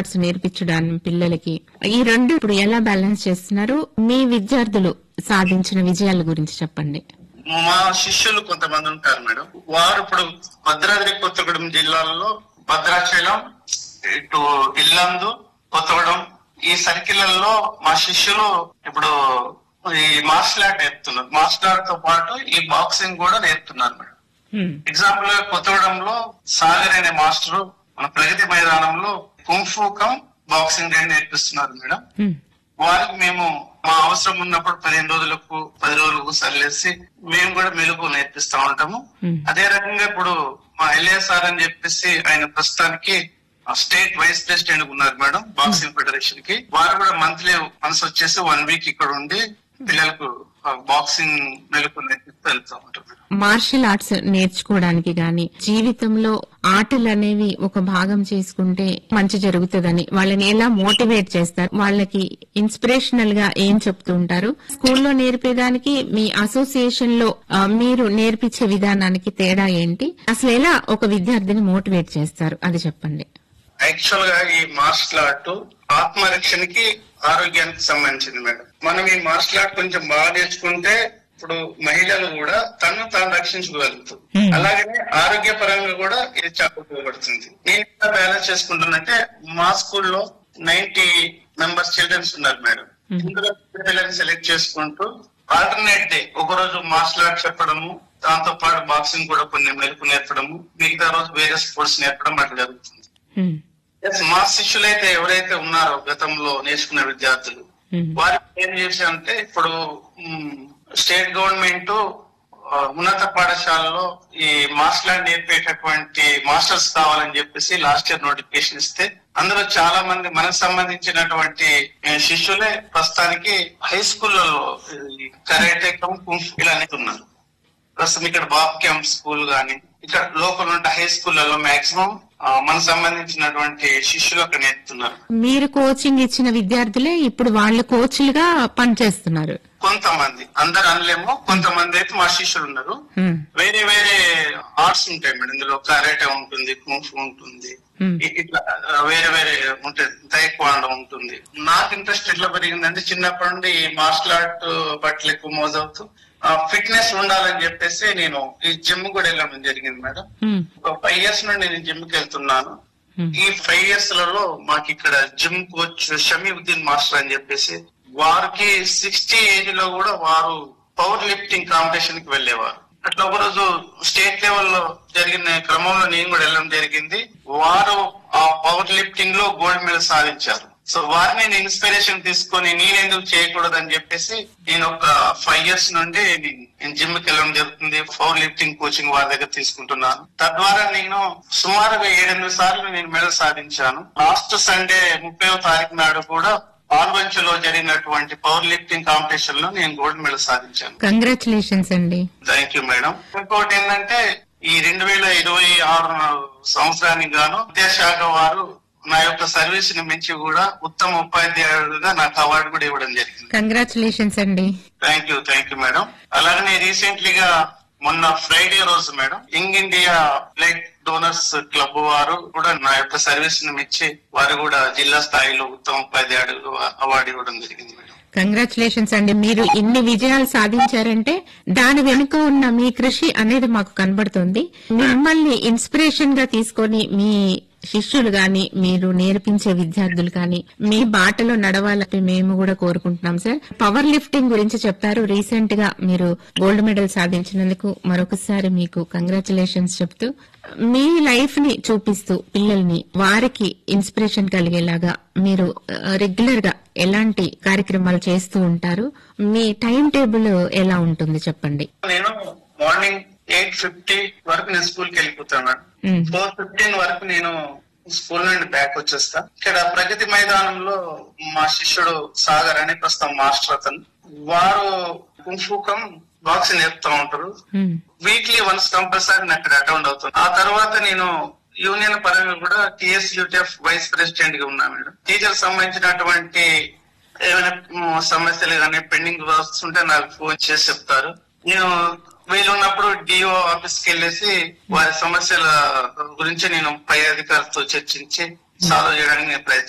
Arts నేర్పించడానికి పిల్లలకి ఈ రెండు ఇప్పుడు ఎలా బ్యాలెన్స్ చేస్తున్నారు మీ విద్యార్థులు సాధించిన విజయాల గురించి చెప్పండి మా శిష్యులు కొంతమంది ఉంటారు మేడం వారు ఇప్పుడు భద్రాద్రి కొత్తగూడెం జిల్లాలో భద్రాచలం ఇటు ఇల్లందు కొత్తగూడెం ఈ సర్కిళ్లలో మా శిష్యులు ఇప్పుడు ఈ మార్షల్ ఆర్ట్ నేర్పుతున్నారు మార్షల్ ఆర్ట్ తో పాటు ఈ బాక్సింగ్ కూడా నేర్పుతున్నారు మేడం హ్మ్. ఎగ్జాంపుల్ గా కొత్తగూడెంలో సాగర్ అనే మాస్టర్ మన ప్రగతి మైదానంలో కుంఫు కం బాక్సింగ్ రెండు నేర్పిస్తున్నారు మేడం హ్మ్. వారికి మేము మా అవసరం ఉన్నప్పుడు పదిహేను రోజులకు పది రోజులకు సరిలేసి మేము కూడా మెలుగు నేర్పిస్తా ఉంటాము Hmm. అదే రకంగా ఇప్పుడు మా ఎల్ఏఎస్ఆర్ అని చెప్పేసి ఆయన ప్రస్తుతానికి స్టేట్ వైస్ ప్రెసిడెంట్ ఉన్నారు మేడం బాక్సింగ్ ఫెడరేషన్ కి వారు కూడా మంత్లీ వన్స్ వచ్చేసి వన్ వీక్ ఇక్కడ ఉండి పిల్లలకు బాక్సింగ్ మెలకు నేర్పిస్తూ వెళ్తూ ఉంటారు మేడం మార్షల్ ఆర్ట్స్ నేర్చుకోవడానికి గాని జీవితంలో ఆటలు అనేవి ఒక భాగం చేసుకుంటే మంచి జరుగుతుందని వాళ్ళని ఎలా మోటివేట్ చేస్తారు వాళ్ళకి ఇన్స్పిరేషనల్ గా ఏం చెప్తూ ఉంటారు స్కూల్లో నేర్పేదానికి మీ అసోసియేషన్ లో ఆ, మీరు నేర్పించే విధానానికి తేడా ఏంటి అసలు ఎలా ఒక విద్యార్థిని మోటివేట్ చేస్తారు అది చెప్పండి యాక్చువల్ గా ఈ మార్షల్ ఆర్ట్ ఆత్మరక్షణకి ఆరోగ్యానికి సంబంధించింది మేడం మనం ఈ మార్షల్ ఆర్ట్ కొంచెం బాగా నేర్చుకుంటే ఇప్పుడు మహిళలు కూడా తను తాను రక్షించుకోగలుగుతారు Hmm. అలాగనే ఆరోగ్యపరంగా కూడా ఇది చాలా ఉపయోగపడుతుంది నేను ఎలా బ్యాలెన్స్ చేసుకుంటున్నంటే మా స్కూల్లో నైన్టీ మెంబర్స్ చిల్డ్రన్స్ ఉన్నారు మేడం Hmm. ఇందులో పిల్లల్ని సెలెక్ట్ చేసుకుంటూ ఆల్టర్నేట్ డే ఒక రోజు మార్షల్ ఆర్ట్ చెప్పడము దాంతో పాటు బాక్సింగ్ కూడా కొన్ని మెలకు నేర్పడము మిగతా రోజు వేరే స్పోర్ట్స్ నేర్పడం అట్లా జరుగుతుంది హ్మ్. ఎస్ మా శిష్యులైతే ఎవరైతే ఉన్నారో గతంలో నేర్చుకున్న విద్యార్థులు హ్మ్. వారికి ఏం చేశారంటే ఇప్పుడు మ్, స్టేట్ గవర్నమెంట్ ఆ, ఉన్నత పాఠశాలలో ఈ మార్షల్ ఆర్ట్ నేర్పేటటువంటి మాస్టర్స్ కావాలని చెప్పేసి లాస్ట్ ఇయర్ నోటిఫికేషన్ ఇస్తే అందులో చాలా మంది మనకు సంబంధించినటువంటి ఏ, శిష్యులే ప్రస్తుతానికి హై స్కూళ్లలో కరాటే కుంఫు ఇలా ఉన్నారు ప్రస్తుతం ఇక్కడ బాబ్ క్యాంప్ స్కూల్ గాని ఇక్కడ లోకల్ ఉంటే హై స్కూళ్లలో మాక్సిమం మనకు సంబంధించినటువంటి శిష్యులు అక్కడ నేర్పుతున్నారు మీరు కోచింగ్ ఇచ్చిన విద్యార్థులే ఇప్పుడు వాళ్ళు కోచ్లుగా పనిచేస్తున్నారు కొంతమంది అందరు అనలేము కొంతమంది అయితే మా శిష్యులు ఉన్నారు హ్మ్. వేరే వేరే ఆర్ట్స్ ఉంటాయి మేడం ఇందులో కరాటే ఉంటుంది కుంఫు ఉంటుంది Hmm. ఇ- ఇట్లా ఆ, వేరే వేరే ఉంటుంది తైక్వాండో ఉంటుంది నాకు ఇంట్రెస్ట్ ఎట్లా పెరిగిందంటే చిన్నప్పటి నుండి మార్షల్ ఆర్ట్ పట్ల ఎక్కువ మోజవుతూ ఫిట్నెస్ ఉండాలని చెప్పేసి నేను ఈ జిమ్ కూడా వెళ్ళడం జరిగింది మేడం హ్మ్. ఒక ఫైవ్ ఇయర్స్ నుండి నేను జిమ్ కి వెళ్తున్నాను హ్మ్. ఈ ఫైవ్ ఇయర్స్ లలో మాకు ఇక్కడ జిమ్ కోచ్ షమీవుద్దీన్ మాస్టర్ అని చెప్పేసి వారికి సిక్స్టీ ఏజ్ లో కూడా వారు పవర్ లిఫ్టింగ్ కాంపిటీషన్ కి వెళ్ళేవారు అట్లా ఒక రోజు స్టేట్ లెవెల్లో జరిగిన క్రమంలో నేను కూడా వెళ్ళడం జరిగింది వారు ఆ పవర్ లిఫ్టింగ్ లో గోల్డ్ మెడల్ సాధించారు సో వారిని నేను ఇన్స్పిరేషన్ తీసుకొని నేనెందుకు చేయకూడదు అని చెప్పేసి నేను ఒక ఫైవ్ ఇయర్స్ నుండి నేను జిమ్ కి వెళ్ళడం జరుగుతుంది పవర్ లిఫ్టింగ్ కోచింగ్ వారి దగ్గర తీసుకుంటున్నాను తద్వారా నేను సుమారుగా ఏడెనిమిది సార్లు నేను మెడల్ సాధించాను లాస్ట్ సండే ముప్పై తారీఖు నాడు కూడా పాల్వంచలో జరిగినటువంటి పవర్ లిఫ్టింగ్ కాంపిటీషన్ లో నేను గోల్డ్ మెడల్ సాధించాను కంగ్రాచులేషన్స్ అండి థ్యాంక్ యూ మేడం ఇంకోటి ఏంటంటే ఈ రెండు వేల ఇరవై ఆరు సంవత్సరానికి గాను విద్యాశాఖ వారు నా యొక్క సర్వీస్ ని మించి కూడా ఉత్తమ ఉపాధ్యాయుడిగా నాకు అవార్డు కూడా ఇవ్వడం జరిగింది కంగ్రాచులేషన్స్ అండి thank you thank you madam అలాగనే రీసెంట్లీగా మొన్న ఫ్రైడే రోజు madam young India blood donors club వారు కూడా నా యొక్క సర్వీస్ ని మెచ్చి వారు కూడా జిల్లా స్థాయిలో ఉత్తమ ఉపాధ్యాయుడు అవార్డు ఇవ్వడం జరిగింది మేడం కంగ్రాచులేషన్స్ అండి మీరు ఇన్ని విజయాలు సాధించారంటే దాని వెనుక ఉన్న మీ కృషి అనేది మాకు కనబడుతుంది మిమ్మల్ని ఇన్స్పిరేషన్ గా తీసుకొని మీ శిష్యులు గాని మీరు నేర్పించే విద్యార్థులు కానీ మీ బాటలో నడవాలని మేము కూడా కోరుకుంటున్నాం సార్ పవర్ లిఫ్టింగ్ గురించి చెప్పారు రీసెంట్ గా మీరు గోల్డ్ మెడల్ సాధించినందుకు మరొకసారి మీకు కంగ్రాచులేషన్స్ చెప్తూ మీ లైఫ్ ని చూపిస్తూ పిల్లల్ని వారికి ఇన్స్పిరేషన్ కలిగేలాగా మీరు రెగ్యులర్ గా ఎలాంటి కార్యక్రమాలు చేస్తూ ఉంటారు మీ టైం టేబుల్ ఎలా ఉంటుంది చెప్పండి నేను మార్నింగ్ ఎయిట్ ఫిఫ్టీ వరకు నేను స్కూల్ కి వెళ్ళిపోతాను మ్మ్. ఫోర్ ఫిఫ్టీన్ వరకు నేను స్కూల్ నుండి బ్యాక్ వచ్చేస్తా ఇక్కడ ప్రగతి మైదానంలో మా శిష్యుడు సాగర్ అని ప్రస్తుతం మాస్టర్ అతను వారు కుంఫూకం బాక్స్ నేర్పుతా ఉంటారు మ్మ్. వీక్లీ వన్స్ కంపల్సరీ నేను అక్కడ అటెండ్ అవుతాను ఆ తర్వాత నేను యూనియన్ పరంగా కూడా టిఎస్ యూటీఎఫ్ వైస్ ప్రెసిడెంట్ గా ఉన్నా మేడం టీచర్ సంబంధించినటువంటి ఏమైనా మ్, సమస్యలు కానీ పెండింగ్ వర్క్స్ ఉంటే నాకు ఫోన్ చేసి చెప్తారు నేను వీలున్నప్పుడు డిఓ ఆఫీస్ కి వెళ్ళేసి వారి సమస్యల గురించి నేను పై అధికారులతో చర్చించి సాల్వ్ చేయడానికి నేను ప్రయత్నం